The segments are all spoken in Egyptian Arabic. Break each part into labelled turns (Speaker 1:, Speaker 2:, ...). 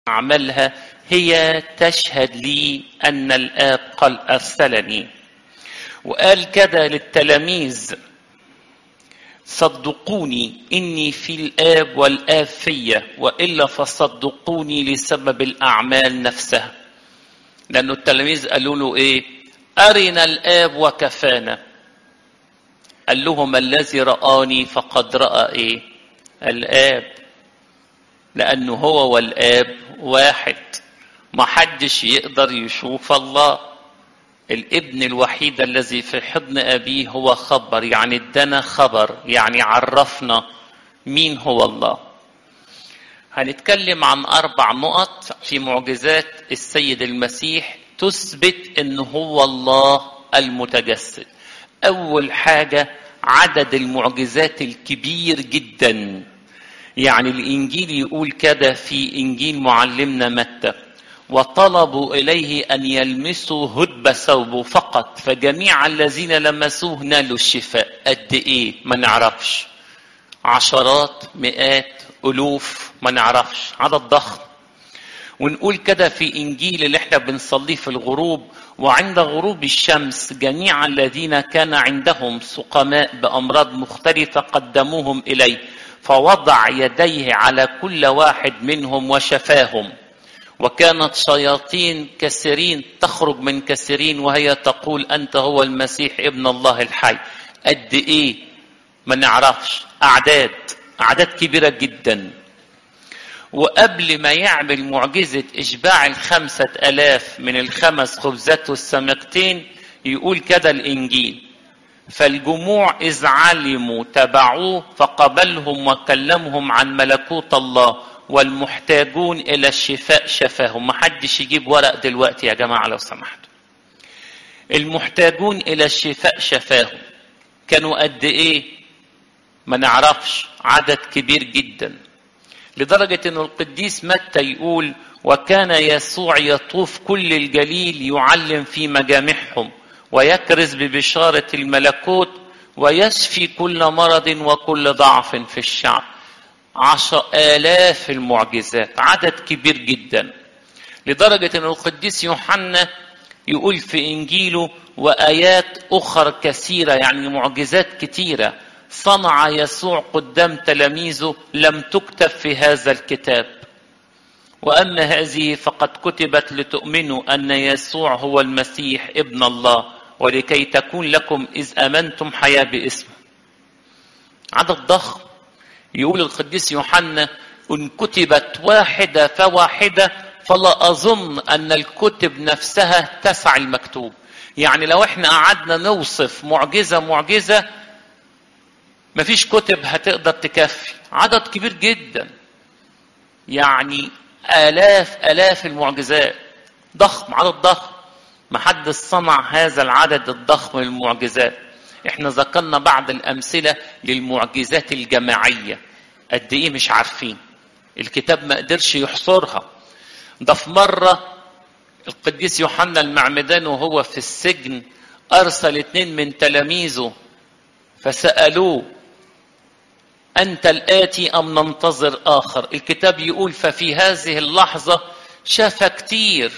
Speaker 1: أعملها هي تشهد لي أن الآب قال أرسلني وقال كده للتلاميذ صدقوني إني في الآب والآب فيا وإلا فصدقوني لسبب الأعمال نفسها لأنه التلاميذ قالوا له إيه أرنا الآب وكفانا قال لهم الذي رآني فقد رأى إيه الآب لأنه هو والآب واحد ما حدش يقدر يشوف الله الابن الوحيد الذي في حضن أبيه هو خبر يعني ادانا خبر يعني عرفنا مين هو الله هنتكلم عن أربع نقط في معجزات السيد المسيح تثبت أنه هو الله المتجسد أول حاجة عدد المعجزات الكبير جدا يعني الإنجيل يقول كده في إنجيل معلمنا متى وطلبوا إليه أن يلمسوا هدب ثوبه فقط فجميع الذين لمسوه نالوا الشفاء قد إيه ما نعرفش عشرات مئات ألوف ما نعرفش عدد ضخم ونقول كده في إنجيل اللي احنا بنصليه في الغروب وعند غروب الشمس جميع الذين كان عندهم سقماء بأمراض مختلفة قدموهم إليه فوضع يديه على كل واحد منهم وشفاهم وكانت شياطين كثيرين تخرج من كثيرين وهي تقول أنت هو المسيح ابن الله الحي قد إيه ما نعرفش أعداد أعداد كبيرة جدا وقبل ما يعمل معجزة إشباع الخمسة ألاف من الخمس خبزات والسمكتين يقول كده الإنجيل فالجموع إذ علموا تبعوه فقبلهم وكلمهم عن ملكوت الله والمحتاجون إلى الشفاء شفاهم ما حدش يجيب ورق دلوقتي يا جماعة لو سمحتوا المحتاجون إلى الشفاء شفاهم كانوا قد إيه ما نعرفش عدد كبير جدا لدرجة أن القديس متى يقول وكان يسوع يطوف كل الجليل يعلم في مجامعهم ويكرز ببشارة الملكوت ويشفي كل مرض وكل ضعف في الشعب عشر آلاف المعجزات عدد كبير جدا لدرجة أن القديس يوحنا يقول في إنجيله وآيات أخرى كثيرة يعني معجزات كثيرة صنع يسوع قدام تلاميذه لم تكتب في هذا الكتاب وأما هذه فقد كتبت لتؤمنوا أن يسوع هو المسيح ابن الله ولكي تكون لكم إذ أمنتم حياة باسمه عدد ضخم يقول القديس يوحنا إن كتبت واحدة فواحدة فلا أظن أن الكتب نفسها تسع المكتوب يعني لو احنا قعدنا نوصف معجزة معجزة مفيش كتب هتقدر تكفي عدد كبير جدا يعني آلاف آلاف المعجزات ضخم عدد ضخم محدش صنع هذا العدد الضخم من المعجزات احنا ذكرنا بعض الأمثلة للمعجزات الجماعية قد ايه مش عارفين الكتاب ما قدرش يحصرها ده في مرة القديس يوحنا المعمدان وهو في السجن أرسل اتنين من تلاميذه فسألوه أنت الآتي أم ننتظر آخر الكتاب يقول ففي هذه اللحظة شاف كتير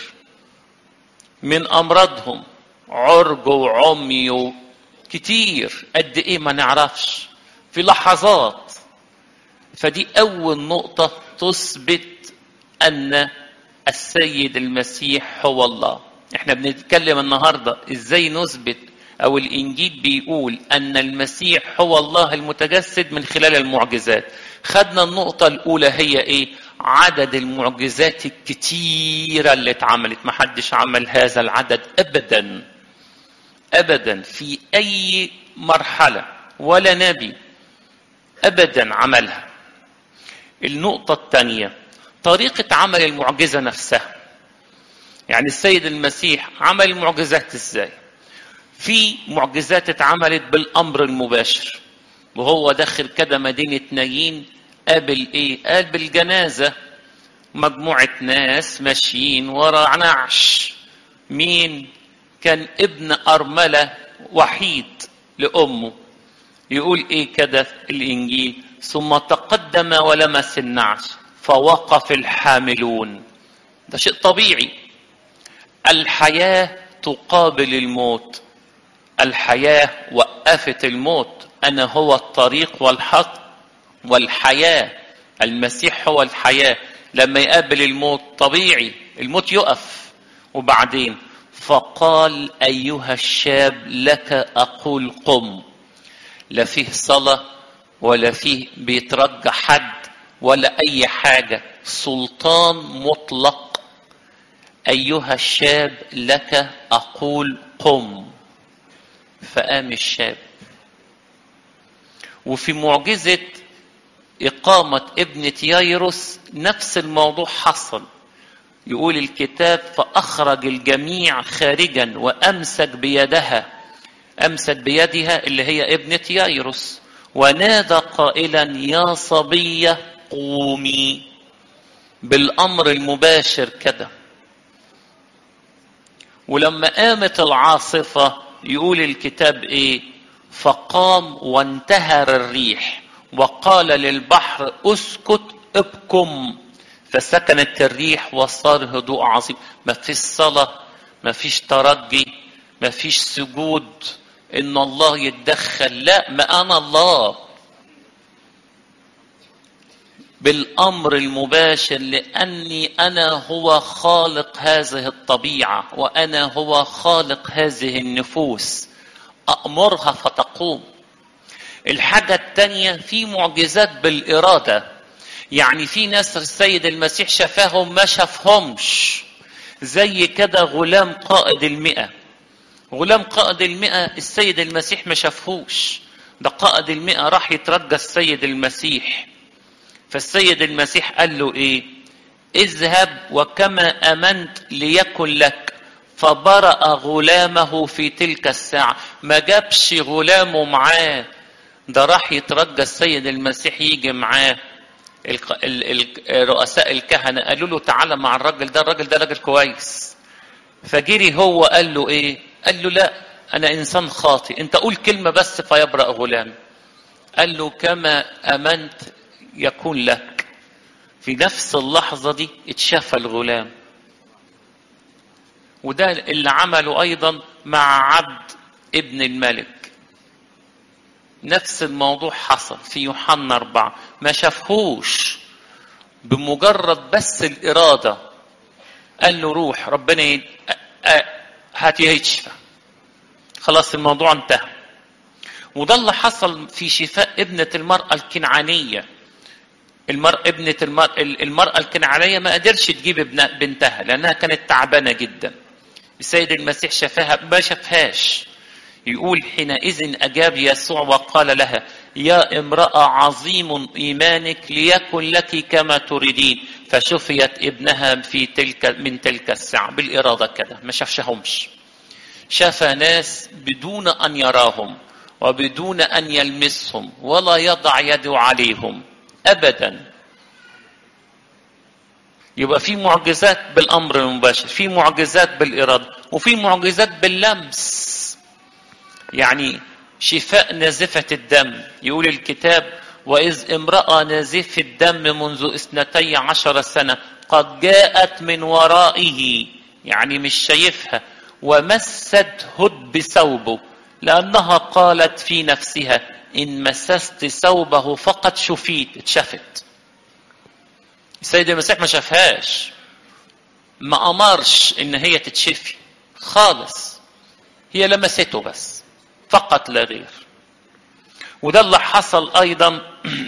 Speaker 1: من أمراضهم عرج وعمي كتير قد إيه ما نعرفش في لحظات فدي أول نقطة تثبت أن السيد المسيح هو الله احنا بنتكلم النهاردة ازاي نثبت او الانجيل بيقول ان المسيح هو الله المتجسد من خلال المعجزات خدنا النقطة الاولى هي ايه عدد المعجزات الكتيرة اللي اتعملت ما حدش عمل هذا العدد ابدا ابدا في اي مرحلة ولا نبي ابدا عملها النقطة الثانية طريقة عمل المعجزة نفسها يعني السيد المسيح عمل المعجزات ازاي في معجزات اتعملت بالامر المباشر وهو داخل كده مدينة نايين قابل ايه قال بالجنازة مجموعة ناس ماشيين ورا نعش مين كان ابن أرملة وحيد لأمه يقول ايه كده الانجيل ثم تقدم ولمس النعش فوقف الحاملون ده شيء طبيعي الحياة تقابل الموت الحياة وقفت الموت أنا هو الطريق والحق والحياة المسيح هو الحياة لما يقابل الموت طبيعي الموت يقف وبعدين فقال أيها الشاب لك أقول قم لا فيه صلاة ولا فيه بيترجى حد ولا أي حاجة سلطان مطلق أيها الشاب لك أقول قم فقام الشاب وفي معجزة إقامة ابنة يايروس نفس الموضوع حصل يقول الكتاب فأخرج الجميع خارجا وأمسك بيدها أمسك بيدها اللي هي ابنة يايروس ونادى قائلا يا صبية قومي بالأمر المباشر كده ولما قامت العاصفة يقول الكتاب إيه فقام وانتهر الريح وقال للبحر اسكت ابكم فسكنت الريح وصار هدوء عظيم ما فيش صلاة ما فيش ترجي ما فيش سجود ان الله يتدخل لا ما انا الله بالامر المباشر لاني انا هو خالق هذه الطبيعه وانا هو خالق هذه النفوس امرها فتقوم الحاجه الثانيه في معجزات بالاراده يعني في ناس السيد المسيح شفاهم ما شافهمش زي كده غلام قائد المئة غلام قائد المئة السيد المسيح ما شافهوش ده قائد المئة راح يترجى السيد المسيح فالسيد المسيح قال له ايه اذهب وكما امنت ليكن لك فبرأ غلامه في تلك الساعة ما جابش غلامه معاه ده راح يترجى السيد المسيح يجي معاه رؤساء الكهنة قالوا له تعالى مع الراجل ده الراجل ده راجل كويس فجري هو قال له ايه قال له لا انا انسان خاطئ انت قول كلمة بس فيبرأ غلام قال له كما امنت يكون لك في نفس اللحظة دي اتشافى الغلام وده اللي عمله ايضا مع عبد ابن الملك نفس الموضوع حصل في يوحنا أربعة ما شافهوش بمجرد بس الإرادة قال له روح ربنا يد... هات يشفى خلاص الموضوع انتهى وده اللي حصل في شفاء ابنة المرأة الكنعانية المرأة ابنة المرأة, المرأة الكنعانية ما قدرش تجيب ابن بنتها لأنها كانت تعبانة جدا السيد المسيح شافها ما شافهاش يقول حينئذ أجاب يسوع وقال لها يا امرأة عظيم إيمانك ليكن لك كما تريدين فشفيت ابنها في تلك من تلك الساعة بالإرادة كده ما شافشهمش شاف ناس بدون أن يراهم وبدون أن يلمسهم ولا يضع يده عليهم أبدا يبقى في معجزات بالأمر المباشر في معجزات بالإرادة وفي معجزات باللمس يعني شفاء نازفة الدم يقول الكتاب وإذ امرأة نازف الدم منذ اثنتي عشر سنة قد جاءت من ورائه يعني مش شايفها ومست هد بثوبه لأنها قالت في نفسها إن مسست ثوبه فقد شفيت اتشفت السيد المسيح ما شافهاش ما أمرش إن هي تتشفي خالص هي لمسته بس فقط لا غير وده اللي حصل ايضا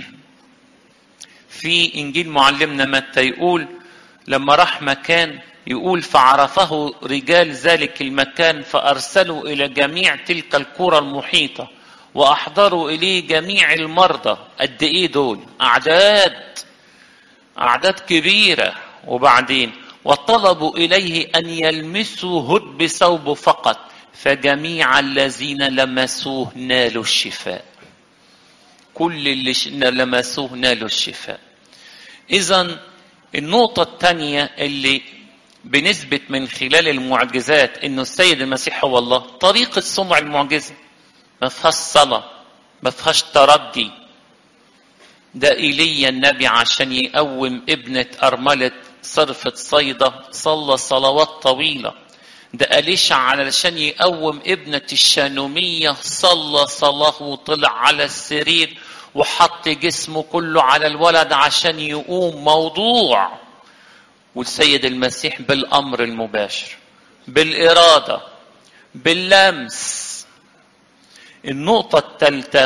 Speaker 1: في انجيل معلمنا متى يقول لما راح مكان يقول فعرفه رجال ذلك المكان فارسلوا الى جميع تلك القرى المحيطه واحضروا اليه جميع المرضى قد ايه دول اعداد اعداد كبيره وبعدين وطلبوا اليه ان يلمسوا هد بثوبه فقط فجميع الذين لمسوه نالوا الشفاء كل اللي لمسوه نالوا الشفاء اذا النقطة الثانية اللي بنثبت من خلال المعجزات انه السيد المسيح هو الله طريقة صنع المعجزة ما فيهاش صلاة ما فيهاش ترجي ده ايليا النبي عشان يقوم ابنة ارملة صرفة صيدة صلى صلوات طويلة ده أليشع علشان يقوم ابنة الشانومية صلى صلاة وطلع على السرير وحط جسمه كله على الولد عشان يقوم موضوع والسيد المسيح بالأمر المباشر بالإرادة باللمس النقطة الثالثة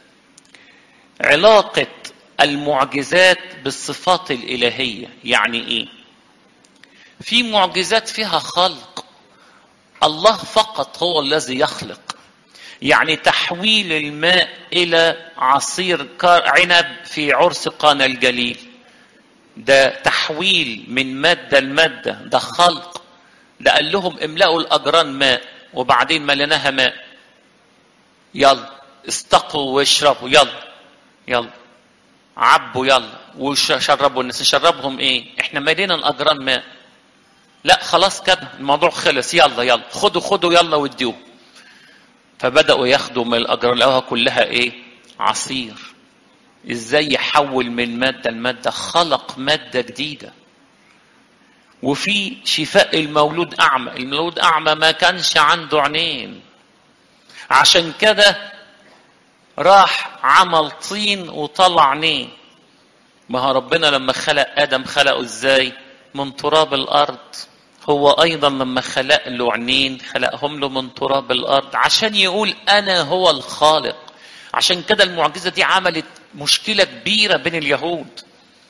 Speaker 1: علاقة المعجزات بالصفات الإلهية يعني إيه؟ في معجزات فيها خلق الله فقط هو الذي يخلق يعني تحويل الماء إلى عصير عنب في عرس قانا الجليل ده تحويل من مادة لمادة ده خلق ده قال لهم املأوا الأجران ماء وبعدين مليناها ماء يلا استقوا واشربوا يلا يلا عبوا يلا وشربوا الناس نشربهم ايه احنا مالينا الاجران ماء لا خلاص كده الموضوع خلص يلا يلا خدوا خدوا يلا واديوه فبداوا ياخدوا من الاجران لقوها كلها ايه عصير ازاي يحول من ماده لماده خلق ماده جديده وفي شفاء المولود اعمى المولود اعمى ما كانش عنده عينين عشان كده راح عمل طين وطلع عينيه ما هو ربنا لما خلق ادم خلقه ازاي من تراب الارض هو ايضا لما خلق له عينين خلقهم له من تراب الارض عشان يقول انا هو الخالق عشان كده المعجزه دي عملت مشكله كبيره بين اليهود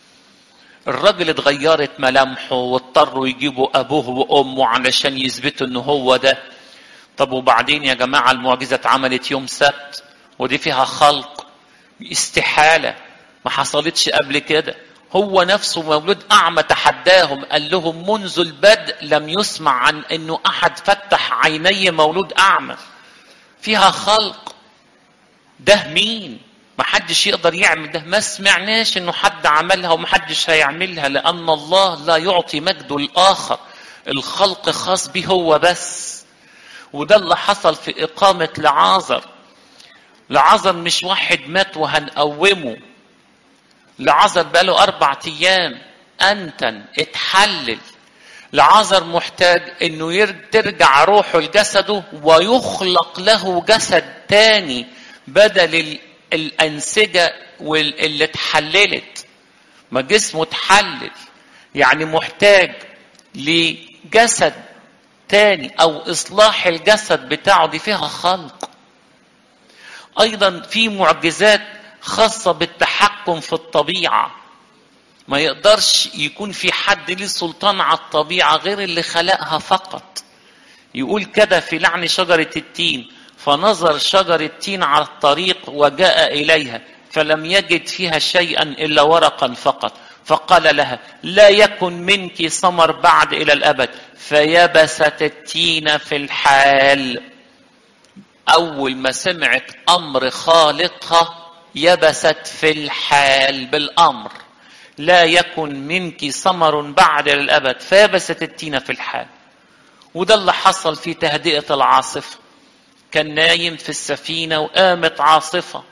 Speaker 1: الراجل اتغيرت ملامحه واضطروا يجيبوا ابوه وامه علشان يثبتوا ان هو ده طب وبعدين يا جماعه المعجزه اتعملت يوم سبت ودي فيها خلق استحاله ما حصلتش قبل كده هو نفسه مولود اعمى تحداهم قال لهم منذ البدء لم يسمع عن انه احد فتح عيني مولود اعمى فيها خلق ده مين ما حدش يقدر يعمل ده ما سمعناش انه حد عملها وما حدش هيعملها لان الله لا يعطي مجده الاخر الخلق خاص به هو بس وده اللي حصل في اقامه لعازر لعازر مش واحد مات وهنقومه لعازر بقاله اربع ايام انتن اتحلل لعازر محتاج انه ترجع روحه لجسده ويخلق له جسد تاني بدل الانسجه اللي اتحللت ما جسمه اتحلل يعني محتاج لجسد تاني او اصلاح الجسد بتاعه دي فيها خلق ايضا في معجزات خاصه بالتحكم في الطبيعه ما يقدرش يكون في حد ليه سلطان على الطبيعه غير اللي خلقها فقط يقول كده في لعن شجره التين فنظر شجر التين على الطريق وجاء اليها فلم يجد فيها شيئا الا ورقا فقط فقال لها لا يكن منك ثمر بعد الى الابد فيبست التين في الحال اول ما سمعت امر خالقها يبست في الحال بالامر لا يكن منك ثمر بعد الى الابد فيبست التين في الحال وده اللي حصل في تهدئه العاصفه كان نايم في السفينه وقامت عاصفه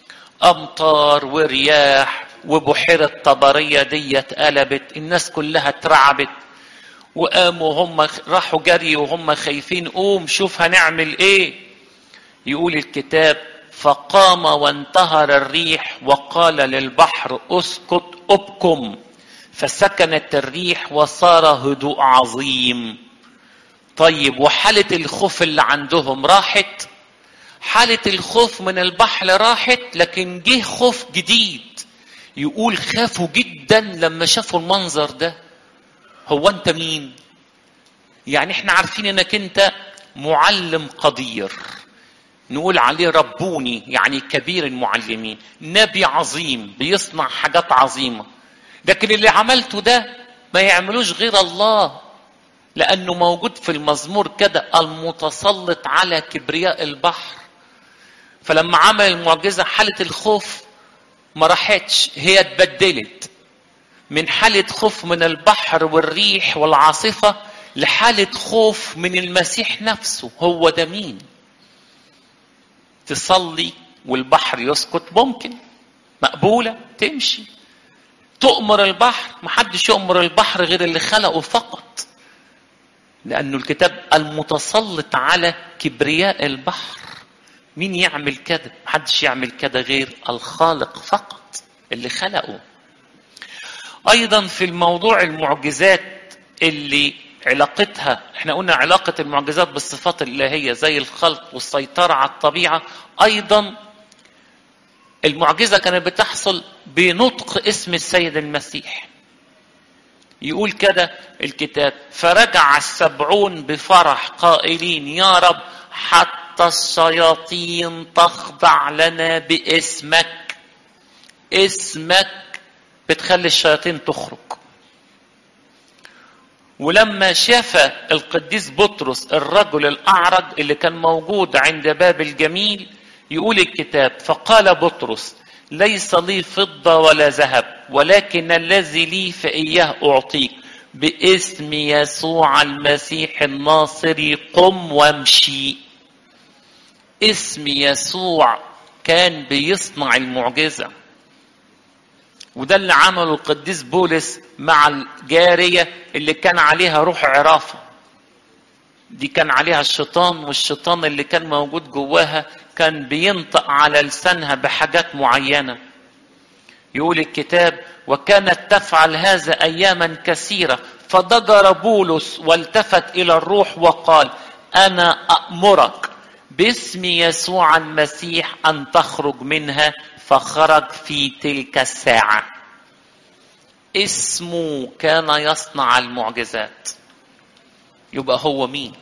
Speaker 1: امطار ورياح وبحيره طبريه دي اتقلبت الناس كلها اترعبت وقاموا هم راحوا جري وهم خايفين قوم شوف هنعمل ايه يقول الكتاب فقام وانتهر الريح وقال للبحر اسكت ابكم فسكنت الريح وصار هدوء عظيم طيب وحالة الخوف اللي عندهم راحت حالة الخوف من البحر راحت لكن جه خوف جديد يقول خافوا جدا لما شافوا المنظر ده هو انت مين يعني احنا عارفين انك انت معلم قدير نقول عليه ربوني يعني كبير المعلمين نبي عظيم بيصنع حاجات عظيمة لكن اللي عملته ده ما يعملوش غير الله لأنه موجود في المزمور كده المتسلط على كبرياء البحر فلما عمل المعجزة حالة الخوف ما راحتش هي اتبدلت من حالة خوف من البحر والريح والعاصفة لحالة خوف من المسيح نفسه هو ده مين تصلي والبحر يسكت ممكن مقبولة تمشي تؤمر البحر محدش يؤمر البحر غير اللي خلقه فقط لأنه الكتاب المتسلط على كبرياء البحر مين يعمل كده محدش يعمل كده غير الخالق فقط اللي خلقه ايضا في الموضوع المعجزات اللي علاقتها احنا قلنا علاقة المعجزات بالصفات الإلهية زي الخلق والسيطرة على الطبيعة أيضا المعجزة كانت بتحصل بنطق اسم السيد المسيح يقول كده الكتاب فرجع السبعون بفرح قائلين يا رب حتى الشياطين تخضع لنا باسمك اسمك بتخلي الشياطين تخرج ولما شاف القديس بطرس الرجل الأعرج اللي كان موجود عند باب الجميل يقول الكتاب فقال بطرس ليس لي فضة ولا ذهب ولكن الذي لي فإياه أعطيك باسم يسوع المسيح الناصري قم وامشي اسم يسوع كان بيصنع المعجزة وده اللي عمله القديس بولس مع الجارية اللي كان عليها روح عرافة دي كان عليها الشيطان والشيطان اللي كان موجود جواها كان بينطق على لسانها بحاجات معينة يقول الكتاب وكانت تفعل هذا أياما كثيرة فضجر بولس والتفت إلى الروح وقال أنا أأمرك باسم يسوع المسيح أن تخرج منها فخرج في تلك الساعة اسمه كان يصنع المعجزات يبقى هو مين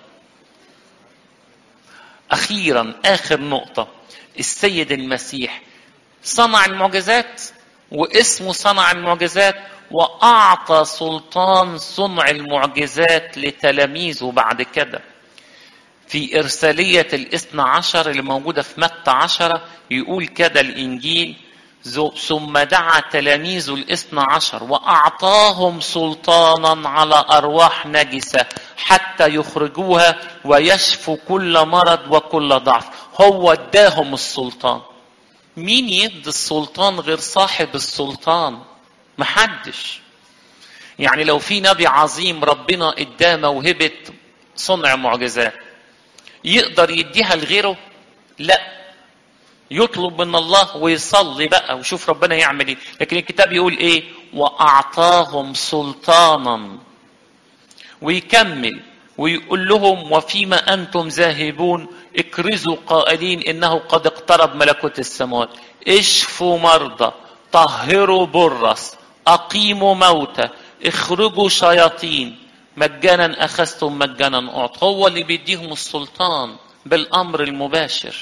Speaker 1: أخيرا آخر نقطة السيد المسيح صنع المعجزات واسمه صنع المعجزات وأعطى سلطان صنع المعجزات لتلاميذه بعد كده في إرسالية الاثنى عشر اللي موجودة في متى عشرة يقول كده الإنجيل ثم دعا تلاميذ الاثنى عشر وأعطاهم سلطانا على أرواح نجسة حتى يخرجوها ويشفوا كل مرض وكل ضعف هو اداهم السلطان مين يدي السلطان غير صاحب السلطان محدش يعني لو في نبي عظيم ربنا اداه موهبة صنع معجزات يقدر يديها لغيره لا يطلب من الله ويصلي بقى ويشوف ربنا يعمل ايه لكن الكتاب يقول ايه واعطاهم سلطانا ويكمل ويقول لهم وفيما انتم ذاهبون اكرزوا قائلين انه قد اقترب ملكوت السماوات اشفوا مرضى طهروا برص اقيموا موتى اخرجوا شياطين مجانا اخذتم مجانا اعط هو اللي بيديهم السلطان بالامر المباشر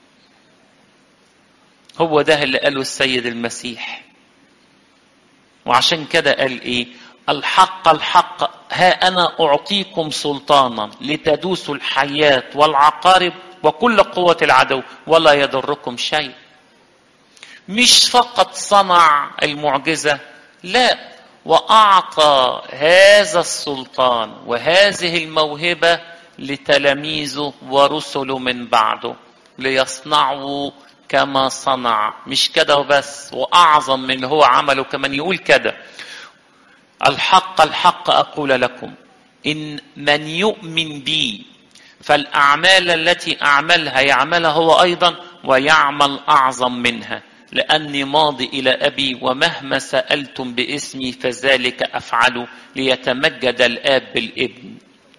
Speaker 1: هو ده اللي قاله السيد المسيح وعشان كده قال ايه الحق الحق ها انا اعطيكم سلطانا لتدوسوا الحيات والعقارب وكل قوة العدو ولا يضركم شيء مش فقط صنع المعجزة لا واعطى هذا السلطان وهذه الموهبة لتلاميذه ورسله من بعده ليصنعوا كما صنع مش كده وبس واعظم من اللي هو عمله كمان يقول كده الحق الحق اقول لكم ان من يؤمن بي فالاعمال التي اعملها يعملها هو ايضا ويعمل اعظم منها لاني ماضي الى ابي ومهما سالتم باسمي فذلك افعل ليتمجد الاب بالابن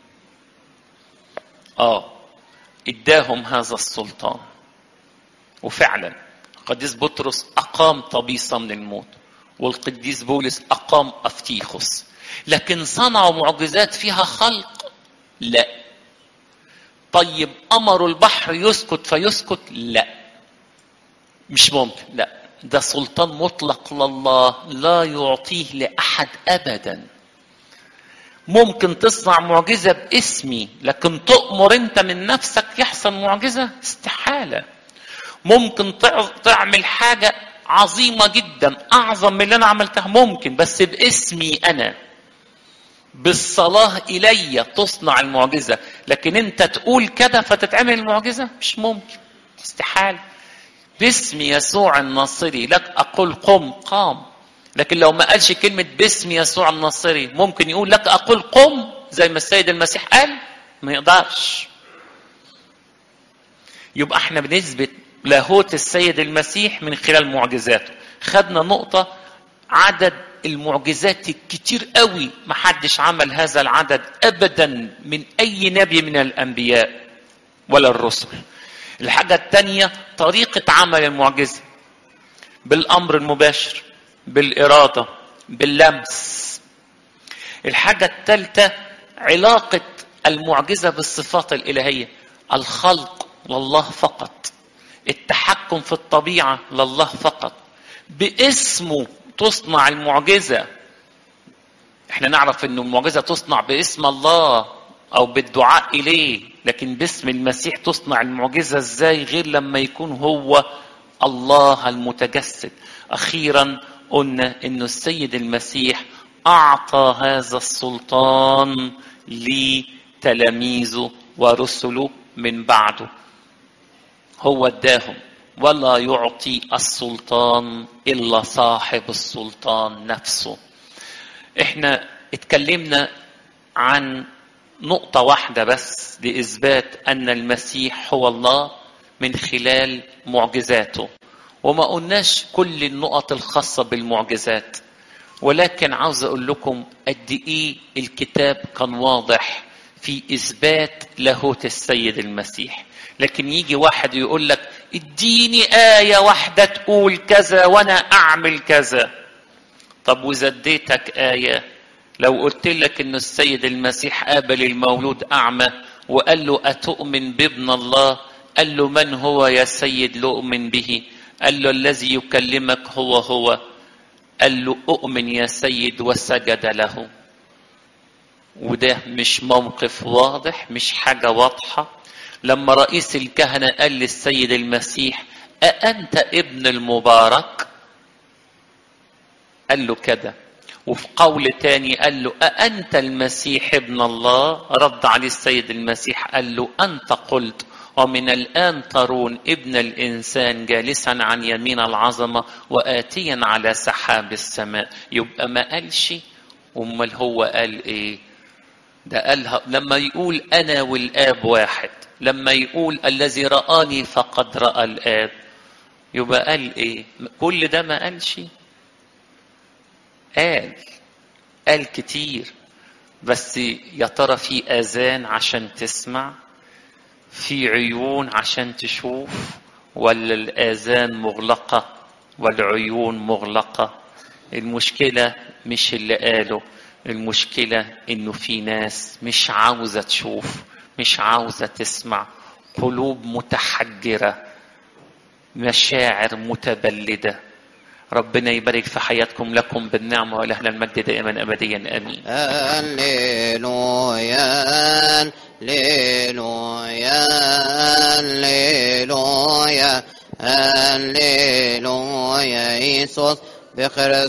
Speaker 1: اه اداهم هذا السلطان وفعلا القديس بطرس اقام طبيصه من الموت والقديس بولس اقام افتيخوس لكن صنعوا معجزات فيها خلق لا طيب امروا البحر يسكت فيسكت لا مش ممكن لا ده سلطان مطلق لله لا يعطيه لاحد ابدا ممكن تصنع معجزه باسمي لكن تؤمر انت من نفسك يحصل معجزه استحاله ممكن تعمل حاجه عظيمه جدا اعظم من اللي انا عملتها ممكن بس باسمي انا بالصلاه الي تصنع المعجزه لكن انت تقول كده فتتعمل المعجزه مش ممكن استحاله باسم يسوع الناصري لك اقول قم قام لكن لو ما قالش كلمة باسم يسوع الناصري ممكن يقول لك أقول قم زي ما السيد المسيح قال ما يقدرش يبقى احنا بنثبت لاهوت السيد المسيح من خلال معجزاته خدنا نقطة عدد المعجزات الكتير قوي ما حدش عمل هذا العدد ابدا من اي نبي من الانبياء ولا الرسل الحاجة الثانية طريقة عمل المعجزة بالامر المباشر بالإرادة باللمس الحاجة الثالثة علاقة المعجزة بالصفات الإلهية الخلق لله فقط التحكم في الطبيعة لله فقط باسمه تصنع المعجزة احنا نعرف ان المعجزة تصنع باسم الله او بالدعاء اليه لكن باسم المسيح تصنع المعجزة ازاي غير لما يكون هو الله المتجسد اخيرا قلنا ان السيد المسيح اعطى هذا السلطان لتلاميذه ورسله من بعده هو اداهم ولا يعطي السلطان الا صاحب السلطان نفسه احنا اتكلمنا عن نقطه واحده بس لاثبات ان المسيح هو الله من خلال معجزاته وما قلناش كل النقط الخاصه بالمعجزات ولكن عاوز اقول لكم قد ايه الكتاب كان واضح في اثبات لاهوت السيد المسيح لكن يجي واحد يقول لك اديني آية واحدة تقول كذا وأنا أعمل كذا طب وإذا اديتك آية لو قلت لك إن السيد المسيح قابل المولود أعمى وقال له أتؤمن بابن الله قال له من هو يا سيد لأؤمن به قال له الذي يكلمك هو هو قال له أؤمن يا سيد وسجد له وده مش موقف واضح مش حاجة واضحة لما رئيس الكهنة قال للسيد المسيح أأنت ابن المبارك قال له كده وفي قول تاني قال له أأنت المسيح ابن الله رد عليه السيد المسيح قال له أنت قلت ومن الآن ترون ابن الإنسان جالسا عن يمين العظمة وآتيا على سحاب السماء يبقى ما قالش أمال هو قال إيه ده قالها لما يقول أنا والآب واحد لما يقول الذي رآني فقد رأى الآب يبقى قال إيه كل ده ما قالش قال قال كتير بس يا ترى في آذان عشان تسمع في عيون عشان تشوف ولا الآذان مغلقة والعيون مغلقة المشكلة مش اللي قاله المشكلة إنه في ناس مش عاوزة تشوف مش عاوزة تسمع قلوب متحجرة مشاعر متبلدة ربنا يبارك في حياتكم لكم بالنعمة ولهنا المجد دائما أبديا آمين
Speaker 2: هللويا هللويا هللويا هللويا يسوع بخير